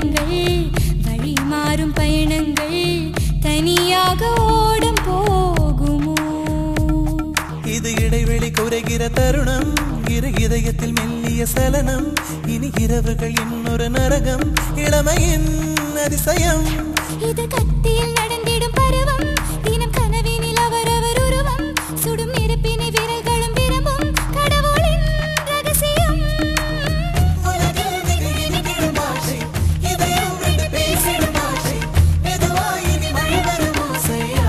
பயணங்கள் வழி மாறும் பயணங்கள் தனியாக ஓடம் போகுமோ இது இடைவெளி குறைகிற தருணம் இரு இதயத்தில் மெல்லிய சலனம் இனி இரவுகள் இன்னொரு நரகம் இளமையின் அதிசயம் இது கத்தியில் நடந்திடும் பருவம் தினம் கனவினில் அவரவர் உருவம் சுடும் நெருப்பினை விரல்களும் விரும்பும் கடவுளின் ரகசியம் உலகில் மிக இனிக்கிடும் பாஷை, இதயம் விட்டு பேசிடும் பாஷை, மெதுவாய் இனி மழை வரும் ஓசையா.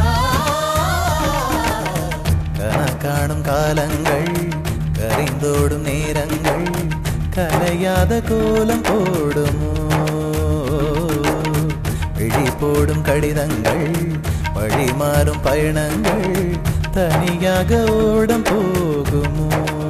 கனா காணும் காலங்கள் கரைந்தோடும் நேரங்கள் கலையாத கோலம் போடுமோ விழி போடும் கடிதங்கள் வழி மாறும் பயணங்கள் தனியாக ஓடம் போகுமோ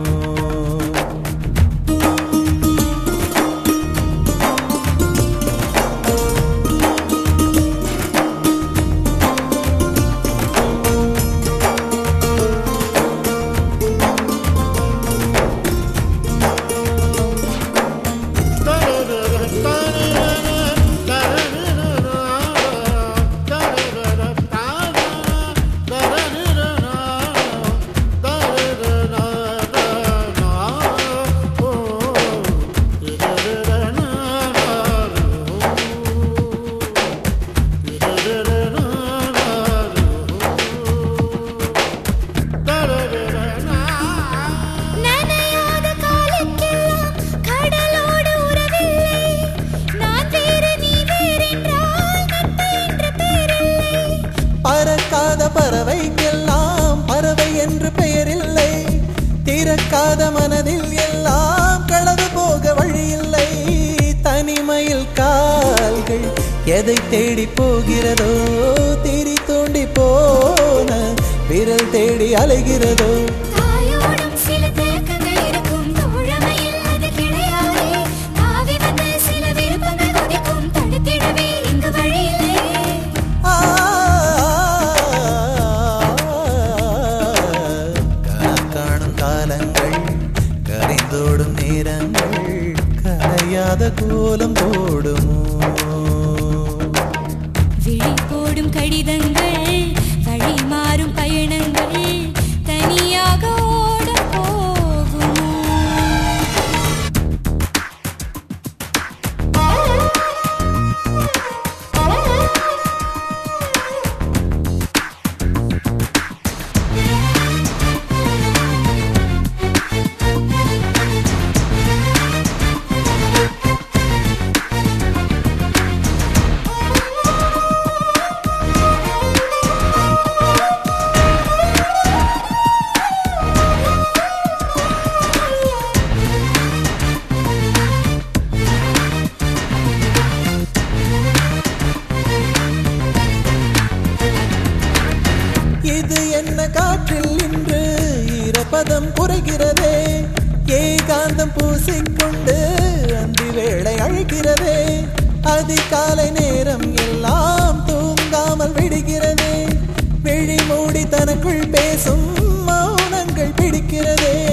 நனையாத காலுக்கெல்லாம் கடலோடு உறவில்லை நான் வேறு நீ வேறென்றால் நட்பு என்ற பேரில்லை பறக்காத பறவைக்கெல்லாம் பறவை என்று பெயரில்லை திறக்காத மனதில் எல்லாம் களவு போக வழியில்லை தனிமையில் கால்கள் எதை தேடி போகிறதோ திரி தோண்டி போன விரல் தேடி அலைகிறதோ தாயோடும் சில தேக்கங்கள் இருக்கும் தோழமையில் அது கிடையாதே தாவி வந்து சில விருப்பங்கள் கொதிக்கும் தடுத்திடவே இங்கு வழியில்லை ஆ, கனா காணும் காலங்கள் கரைந்தோடும் நேரங்கள் கரையாத கோலம் போடுமோ விழி போடும் கடிதங்கள் வழி மாறும் பயணங்கள் தனியாக ஓடப் போகுமோ இது என்ன காற்றில் இன்று ஈரப்பதம் குறைகிறதே ஏகாந்தம் பூசிக்கொண்டு அந்தி வேளை அழைக்கிறதே அதிகாலை நேரம் எல்லாம் தூங்காமல் விடுகிறதே விழி மூடி தனக்குள் பேசும் மௌனங்கள் பிடிக்கிறதே